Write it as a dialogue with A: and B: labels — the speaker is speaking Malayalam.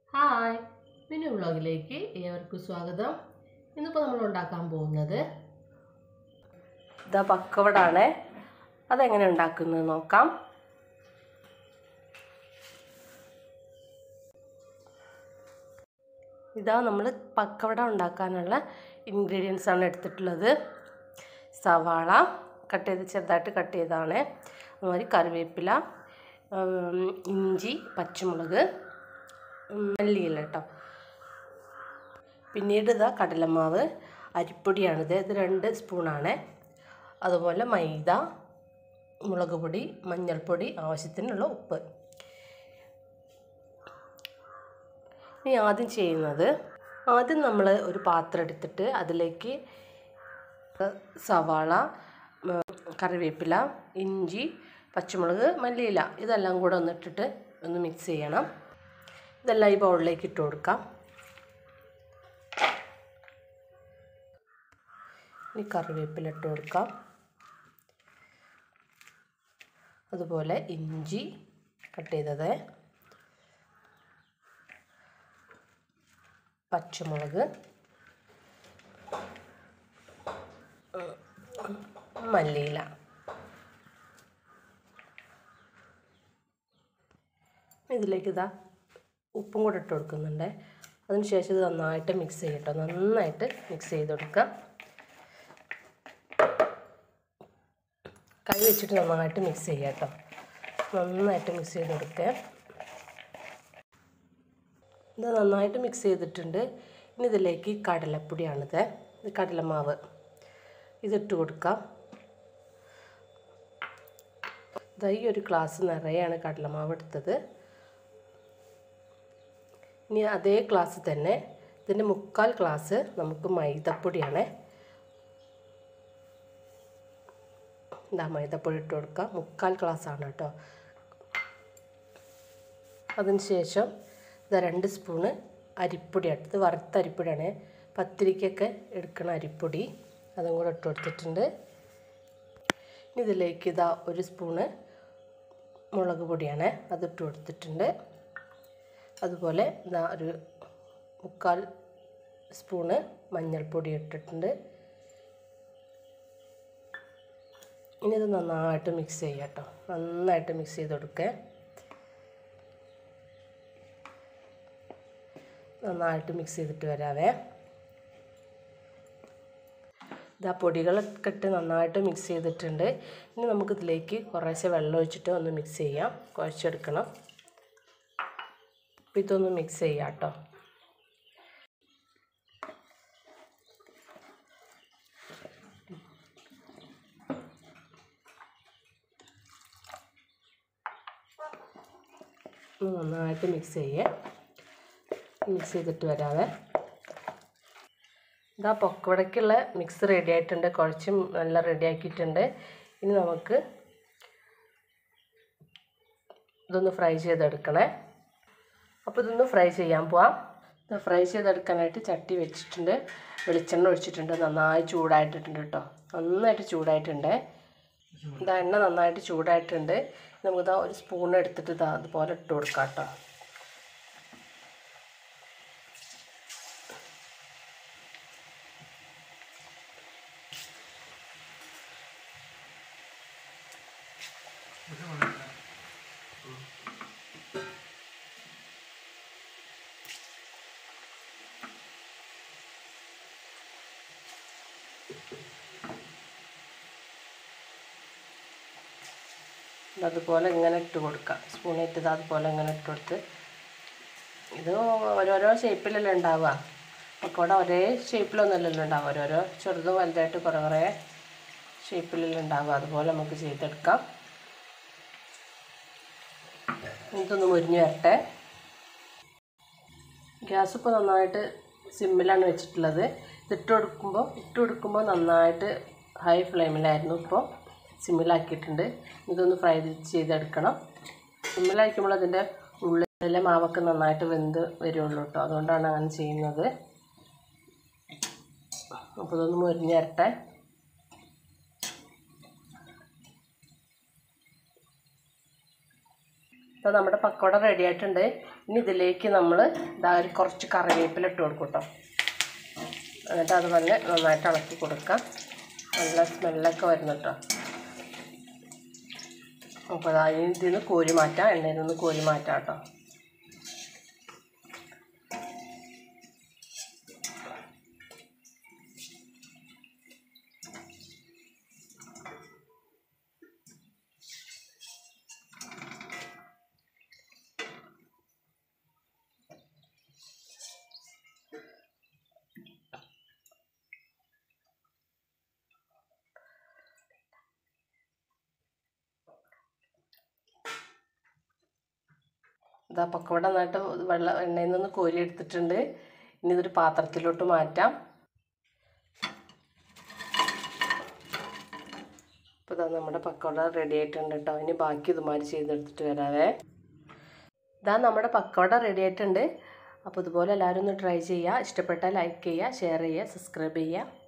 A: ഹായ് മിനു വ്ളോഗിലേക്ക് ഏവർക്കും സ്വാഗതം ഇന്നിപ്പോൾ നമ്മൾ ഉണ്ടാക്കാൻ പോകുന്നത്
B: ഇതാ പക്കവടാണ് അതെങ്ങനെ ഉണ്ടാക്കുന്നത് നോക്കാം ഇതാ നമ്മൾ പക്കവട ഉണ്ടാക്കാനുള്ള ഇൻഗ്രീഡിയൻസ് ആണ് എടുത്തിട്ടുള്ളത് സവാള കട്ട് ചെയ്ത് ചെറുതായിട്ട് കട്ട് ചെയ്തതാണ് അതുമാതിരി കറിവേപ്പില ഉം, ഇഞ്ചി പച്ചമുളക് ഉം, മല്ലിയില കേട്ടോ പിന്നീട് ഇതാ കടലമാവ് അരിപ്പൊടിയാണിത് ഇത് രണ്ട് സ്പൂണാണ് അതുപോലെ മൈദ മുളക് പൊടി മഞ്ഞൾപ്പൊടി ആവശ്യത്തിനുള്ള ഉപ്പ് ഇനി ആദ്യം ചെയ്യുന്നത് ആദ്യം നമ്മൾ ഒരു പാത്രം എടുത്തിട്ട് അതിലേക്ക് സവാള ഉം, കറിവേപ്പില ഇഞ്ചി പച്ചമുളക് മല്ലിയില ഇതെല്ലാം കൂടെ ഒന്നിട്ടിട്ട് ഒന്ന് മിക്സ് ചെയ്യണം ഇതെല്ലാം ഈ ബൗളിലേക്ക് ഇട്ട് കൊടുക്കാം ഇനി കറിവേപ്പില ഇട്ട് കൊടുക്കാം അതുപോലെ ഇഞ്ചി കട്ട് ചെയ്തത് പച്ചമുളക് ഉം, മല്ലിയില ഇതിലേക്ക് ഇതാ ഉപ്പും കൂടെ ഇട്ട് കൊടുക്കുന്നുണ്ട് അതിനുശേഷം ഇത് നന്നായിട്ട് മിക്സ് ചെയ്യട്ടോ നന്നായിട്ട് മിക്സ് ചെയ്ത് കൊടുക്കുക കൈ വെച്ചിട്ട് നന്നായിട്ട് മിക്സ് ചെയ്യുക കേട്ടോ നന്നായിട്ട് മിക്സ് ചെയ്ത് കൊടുക്കുക ഇത് നന്നായിട്ട് മിക്സ് ചെയ്തിട്ടുണ്ട് ഇനി ഇതിലേക്ക് കടലപ്പൊടിയാണിത് ഇത് കടലമാവ് ഇതിട്ട് കൊടുക്കാം ഇതാ ഈ ഒരു ഗ്ലാസ് നിറയെയാണ് കടലമാവ് എടുത്തത് ഇനി അതേ ഗ്ലാസ് തന്നെ ഇതിൻ്റെ മുക്കാൽ ഗ്ലാസ് നമുക്ക് മൈദപ്പൊടിയാണ് ഇതാ മൈദപ്പൊടി ഇട്ട് കൊടുക്കാം മുക്കാൽ ഗ്ലാസ് ആണ് കേട്ടോ അതിന് ശേഷം ഇതാ രണ്ട് സ്പൂണ് അരിപ്പൊടി എടുത്ത് വറുത്ത അരിപ്പൊടിയാണ് പത്തിരിക്കൊക്കെ എടുക്കണ അരിപ്പൊടി അതും കൂടെ ഇട്ട് കൊടുത്തിട്ടുണ്ട് ഇനി ഇതിലേക്ക് ഇതാ ഒരു സ്പൂണ് മുളക് പൊടിയാണ് അതിട്ട് കൊടുത്തിട്ടുണ്ട് അതുപോലെ ഇതാ ഒരു മുക്കാൽ സ്പൂണ് മഞ്ഞൾപ്പൊടി ഇട്ടിട്ടുണ്ട് ഇനി ഇത് നന്നായിട്ട് മിക്സ് ചെയ്യുക കേട്ടോ നന്നായിട്ട് മിക്സ് ചെയ്ത് കൊടുക്കുക നന്നായിട്ട് മിക്സ് ചെയ്തിട്ട് വരാവേ ഇതാ പൊടികളൊക്കെ ഇട്ട് നന്നായിട്ട് മിക്സ് ചെയ്തിട്ടുണ്ട് ഇനി നമുക്കിതിലേക്ക് കുറേശ്ശെ വെള്ളം ഒഴിച്ചിട്ട് ഒന്ന് മിക്സ് ചെയ്യാം കുഴച്ചെടുക്കണം അപ്പോൾ ഇതൊന്ന് മിക്സ് ചെയ്യാം കേട്ടോ ഒന്ന് നന്നായിട്ട് മിക്സ് ചെയ്യേ മിക്സ് ചെയ്തിട്ട് വരാവേ ഇതാ പൊക്കവടയ്ക്കുള്ള മിക്സ് റെഡി ആയിട്ടുണ്ട് കുഴച്ചും നല്ല റെഡി ആക്കിയിട്ടുണ്ട് ഇനി നമുക്ക് ഇതൊന്ന് ഫ്രൈ ചെയ്തെടുക്കണേ അപ്പോൾ ഇതൊന്ന് ഫ്രൈ ചെയ്യാൻ പോവാം ഇത് ഫ്രൈ ചെയ്തെടുക്കാനായിട്ട് ചട്ടി വെച്ചിട്ടുണ്ട് വെളിച്ചെണ്ണ ഒഴിച്ചിട്ടുണ്ട് നന്നായി ചൂടായിട്ടുണ്ട് കേട്ടോ നന്നായിട്ട് ചൂടായിട്ടുണ്ട് ഇതാ എണ്ണ നന്നായിട്ട് ചൂടായിട്ടുണ്ട് നമുക്കിതാ ഒരു സ്പൂൺ എടുത്തിട്ട് ഇതാ അതുപോലെ ഇട്ട് കൊടുക്കാം കേട്ടോ അതുപോലെ ഇങ്ങനെ ഇട്ട് കൊടുക്കുക സ്പൂണിട്ട് ഇത് അതുപോലെ ഇങ്ങനെ ഇട്ട് കൊടുത്ത് ഇത് ഓരോരോ ഷേപ്പിലല്ലേ ഉണ്ടാവുക പക്കോട ഒരേ ഷേപ്പിലൊന്നുമല്ലല്ലോ ഉണ്ടാവുക ഓരോരോ ചെറുതും വലുതായിട്ട് കുറേ കുറേ ഷേപ്പിലല്ലേ ഉണ്ടാവുക അതുപോലെ നമുക്ക് ചെയ്തെടുക്കാം ഇതൊന്ന് മുരിഞ്ഞ് വരട്ടെ ഗ്യാസ് ഇപ്പോൾ നന്നായിട്ട് സിമ്മിലാണ് വെച്ചിട്ടുള്ളത് ഇതിട്ട് കൊടുക്കുമ്പോൾ ഇട്ട് കൊടുക്കുമ്പോൾ നന്നായിട്ട് ഹൈ ഫ്ലെയിമിലായിരുന്നു ഇപ്പോൾ സിമ്മിലാക്കിയിട്ടുണ്ട് ഇതൊന്ന് ഫ്രൈ ചെയ്തെടുക്കണം സിമ്മിലാക്കുമ്പോൾ അതിൻ്റെ ഉള്ളിലെ മാവൊക്കെ നന്നായിട്ട് വെന്ത് വരുള്ളൂ കേട്ടോ അതുകൊണ്ടാണ് അങ്ങനെ ചെയ്യുന്നത് അപ്പോൾ ഇതൊന്ന് മുരിഞ്ഞ് വരട്ടെ ഇപ്പോൾ നമ്മുടെ പക്കോട റെഡി ആയിട്ടുണ്ട് ഇനി ഇതിലേക്ക് നമ്മൾ ഇതാ ഒരു കുറച്ച് കറിവേപ്പില ഇട്ട് കൊടുക്കും കേട്ടോ എന്നിട്ട് അത് തന്നെ നന്നായിട്ട് ഇളക്കി കൊടുക്കാം നല്ല സ്മെല്ലൊക്കെ വരുന്നു കേട്ടോ അപ്പോൾ അതാ ഇതിൽ നിന്ന് കോരി മാറ്റാം എണ്ണയിൽ നിന്ന് കോരി മാറ്റാം കേട്ടോ ഇതാ പക്കവട നന്നായിട്ട് വെള്ള എണ്ണയിൽ നിന്ന് കോരി എടുത്തിട്ടുണ്ട് ഇനി ഇതൊരു പാത്രത്തിലോട്ട് മാറ്റാം അപ്പോൾ ഇതാ നമ്മുടെ പക്കവട റെഡി ആയിട്ടുണ്ട് കേട്ടോ ഇനി ബാക്കി ഇതുമാതിരി ചെയ്തെടുത്തിട്ട് വരാവേ ഇതാ നമ്മുടെ പക്കവട റെഡി ആയിട്ടുണ്ട് അപ്പോൾ ഇതുപോലെ എല്ലാവരും ഒന്ന് ട്രൈ ചെയ്യുക ഇഷ്ടപ്പെട്ടാൽ ലൈക്ക് ചെയ്യുക ഷെയർ ചെയ്യുക സബ്സ്ക്രൈബ് ചെയ്യുക